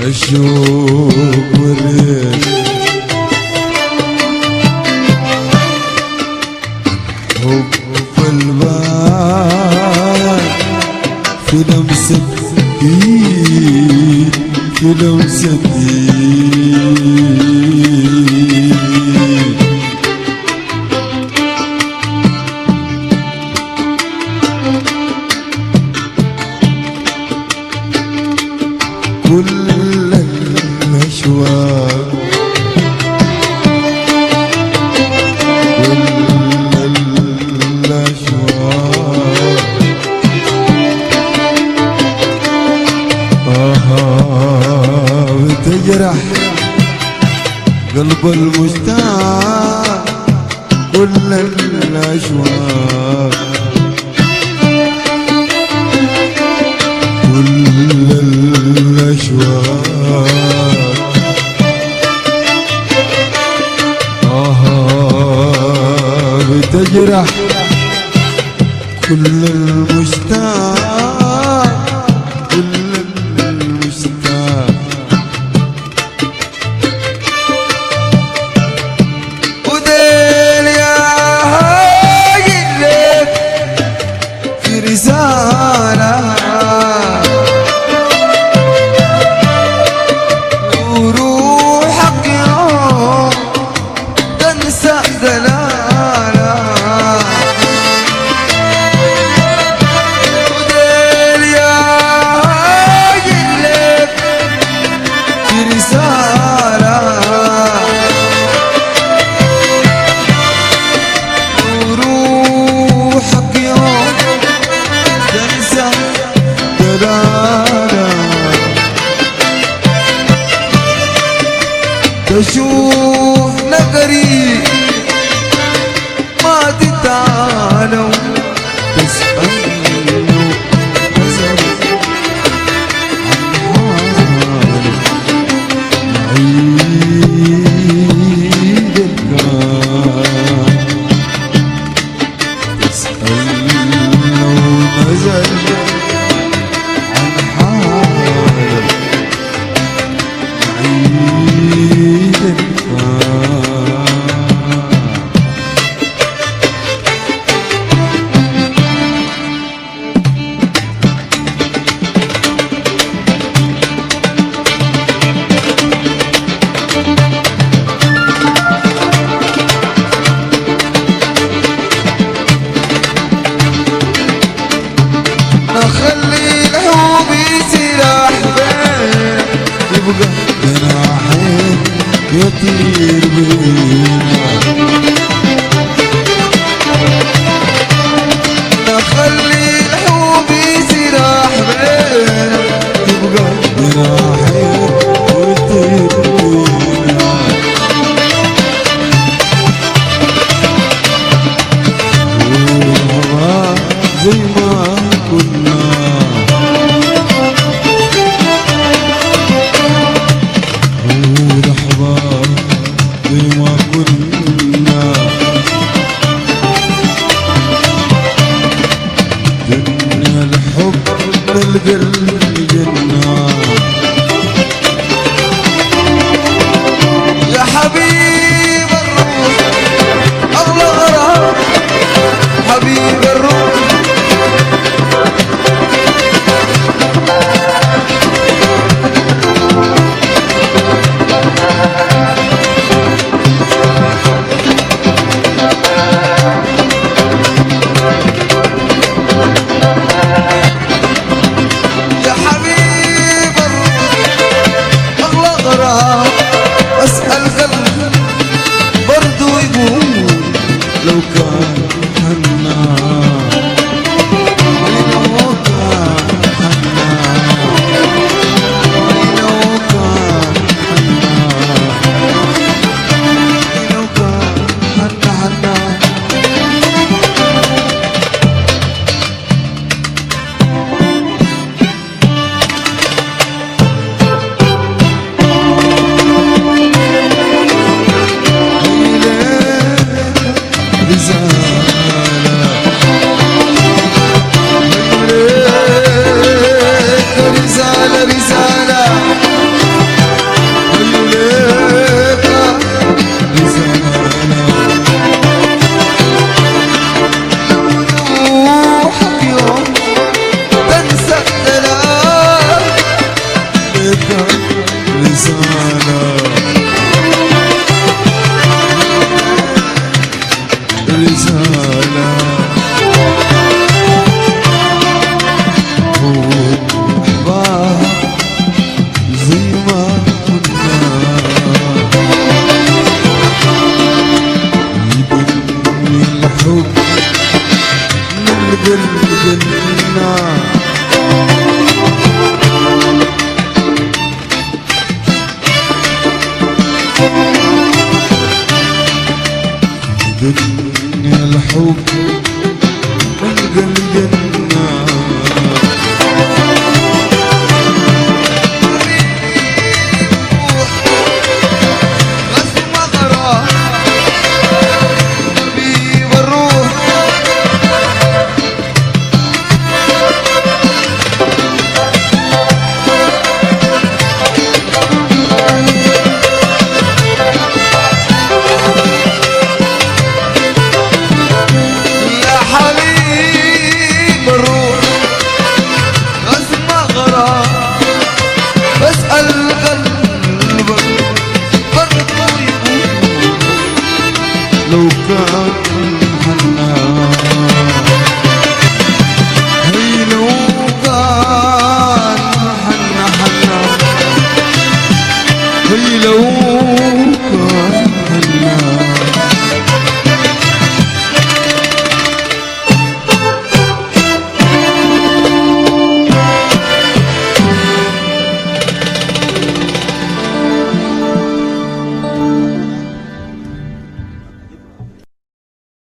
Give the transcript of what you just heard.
الشوق والريح حب البال في لمسة ايد في لمسة ايد كل الأشواق كل الأشواق آه بتجرح قلب المشتاق كل الأشواق كل الأشواق آه بتجرح كل المشتاق كل المشتاق وديل يا هاي لك في رسالة وروحك يوم تنسى دلالة وديل يا هاي لك في رسالة وروحك يوم تنسى دلالة تشوف نقري ما تتعالوا تسألوا تسأل عن عيد الكون تسأل لو نزل عن حاله عيد الكون نخلي الحب سلاح بين يبقى جناحين يطير بينا نخلي الحب سلاح بين يبقى جناحين يطير بينا والهوا زي ما كنا والأحباب زي ما كنا جني الحب نلقى الجنة غصب غرام طبيب الروح يا حبيب الروح غصب غرام بسأل قلبك برضو يقول لو كان حنان هي لو كان حنا حنا هي لو